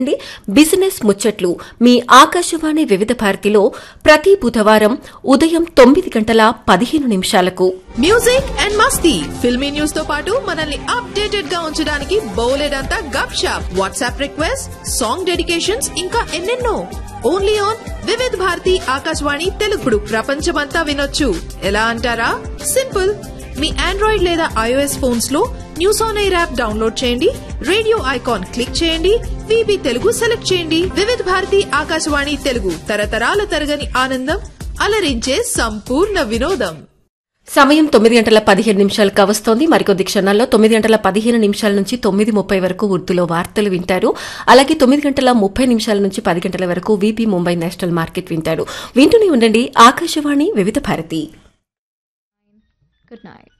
అండి, బిజినెస్ ముచ్చట్లు మీ ఆకాశవాణి వివిధ భారతిలో ప్రతి బుధవారం ఉదయం తొమ్మిది గంటల పదిహేను నిమిషాలకు మ్యూజిక్ అండ్ మస్తీ ఫిల్మీ న్యూస్ తో పాటు మనల్ని అప్డేటెడ్ గా ఉంచడానికి బౌలెడంతా గప్ షాప్ వాట్సాప్ రిక్వెస్ట్ సాంగ్ డెడికేషన్స్ ఇంకా ఎన్నెన్నో ఓన్లీ ఆన్ వివిధ్ భారతి ఆకాశవాణి తెలుగుడు ప్రపంచమంతా వినొచ్చు ఎలా అంటారా సింపుల్ మీ ఆండ్రాయిడ్ లేదా ఐఓఎస్ ఫోన్స్ లో news on air app download చేయండి రేడియో ఐకాన్ క్లిక్ చేయండి విబి తెలుగు సెలెక్ట్ చేయండి వివిధ భారతి ఆకాశవాణి తెలుగు తరతరాల తరగని ఆనందం అలరించే సంపూర్ణ వినోదం సమయం తొమ్మిది గంటల పదిహేను నిమిషాలు కావస్తోంది మరికొద్ది క్షణాల్లో తొమ్మిది గంటల పదిహేను నిమిషాల నుంచి తొమ్మిది ముప్పై వరకు ఉర్దూలో వార్తలు వింటారు అలాగే తొమ్మిది గంటల ముప్పై నిమిషాల నుంచి పది గంటల వరకు వీపీ ముంబై నేషనల్ మార్కెట్ వింటారు వింటూనే ఉండండి ఆకాశవాణి వివిధ భారతి Good night.